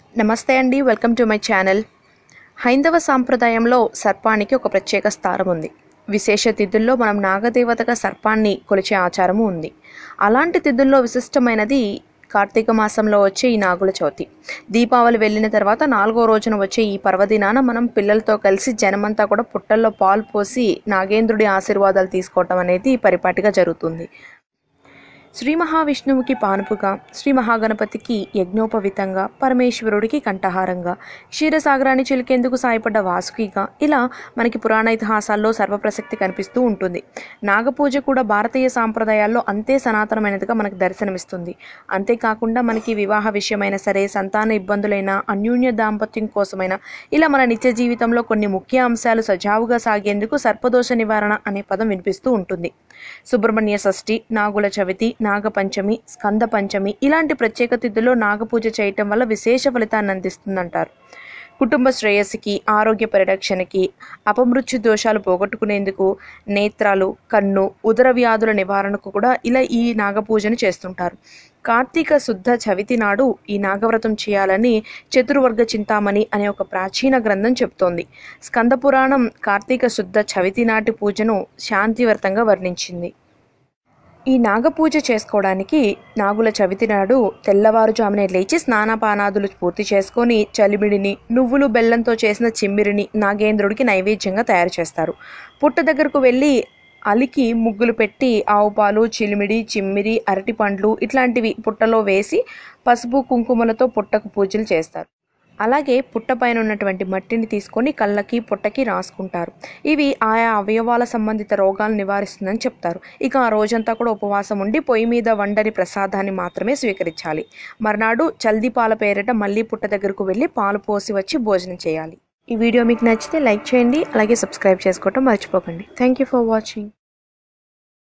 నమస్తే అండి welcome to my channel హైందవ సాంప్రదాయంలో సర్పానికి ఒక ప్రత్యేక స్థానం ఉంది విశేష తిథుల్లో మనం నాగదేవతగా సర్పాన్ని కొలిచే ఆచారము ఉంది అలాంటి తిథుల్లో విశిష్టమైనది కార్తీక మాసంలో వచ్చే ఈ నాగుల చవితి దీపావళి వెళ్ళిన తర్వాత నాలుగో రోజున వచ్చే ఈ పర్వదినాన మనం పిల్లలతో కలిసి జనమంతా కూడా పుట్టల్లో పాలు పోసి నాగేంద్రుడి ఆశీర్వాదాలు తీసుకోవటం అనేది పరిపాటిగా జరుగుతుంది శ్రీ మహావిష్ణువుకి పానుపుగా శ్రీ మహాగణపతికి యజ్ఞోపవితంగా పరమేశ్వరుడికి కంఠహారంగా క్షీరసాగరాన్ని చిలికేందుకు సాయపడ్డ వాసుకిగా ఇలా మనకి పురాణ ఇతిహాసాల్లో సర్వప్రసక్తి కనిపిస్తూ ఉంటుంది నాగపూజ కూడా భారతీయ సాంప్రదాయాల్లో అంతే సనాతనమైనదిగా మనకు దర్శనమిస్తుంది అంతేకాకుండా మనకి వివాహ విషయమైన సరే సంతాన ఇబ్బందులైనా అన్యోన్య దాంపత్యం కోసమైనా ఇలా మన నిత్య జీవితంలో కొన్ని ముఖ్య అంశాలు సజావుగా సాగేందుకు సర్పదోష నివారణ అనే పదం వినిపిస్తూ ఉంటుంది సుబ్రహ్మణ్య షష్ఠి నాగుల చవితి నాగపంచమి స్కంద పంచమి ఇలాంటి ప్రత్యేక తిథుల్లో నాగపూజ చేయటం వల్ల విశేష ఫలితాన్ని అందిస్తుందంటారు కుటుంబ శ్రేయస్సుకి ఆరోగ్య పరిరక్షణకి అపమృత్యు దోషాలు పోగొట్టుకునేందుకు నేత్రాలు కన్ను ఉదర వ్యాధుల నివారణకు కూడా ఇలా ఈ నాగపూజను చేస్తుంటారు కార్తీక శుద్ధ చవితి నాడు ఈ నాగవ్రతం చేయాలని చతుర్వర్గ చింతామణి అనే ఒక ప్రాచీన గ్రంథం చెబుతోంది స్కంద పురాణం కార్తీక శుద్ధ చవితి నాటి పూజను శాంతివ్రతంగా వర్ణించింది ఈ నాగపూజ చేసుకోవడానికి నాగుల చవితి నాడు తెల్లవారుజామునే లేచి స్నానపానాదులు పూర్తి చేసుకొని చలిమిడిని నువ్వులు బెల్లంతో చేసిన చిమ్మిరిని నాగేంద్రుడికి నైవేద్యంగా తయారు చేస్తారు పుట్ట దగ్గరకు వెళ్ళి అలికి ముగ్గులు పెట్టి ఆవు పాలు చిలిమిడి చిమ్మిరి అరటి పండ్లు ఇట్లాంటివి పుట్టలో వేసి పసుపు కుంకుమలతో పుట్టకు పూజలు చేస్తారు అలాగే పుట్ట పైన ఉన్నటువంటి మట్టిని తీసుకొని కళ్ళకి పుట్టకి రాసుకుంటారు ఇవి ఆయా అవయవాల సంబంధిత రోగాలను నివారిస్తుందని చెప్తారు ఇక ఆ రోజంతా కూడా ఉపవాసం ఉండి పొయ్యి మీద వండని ప్రసాదాన్ని మాత్రమే స్వీకరించాలి మర్నాడు చల్ది పాల పేరిట మళ్ళీ పుట్ట దగ్గరకు వెళ్ళి పాలు పోసి వచ్చి భోజనం చేయాలి ఈ వీడియో మీకు నచ్చితే లైక్ చేయండి అలాగే సబ్స్క్రైబ్ చేసుకోవటం మర్చిపోకండి థ్యాంక్ యూ ఫర్ వాచింగ్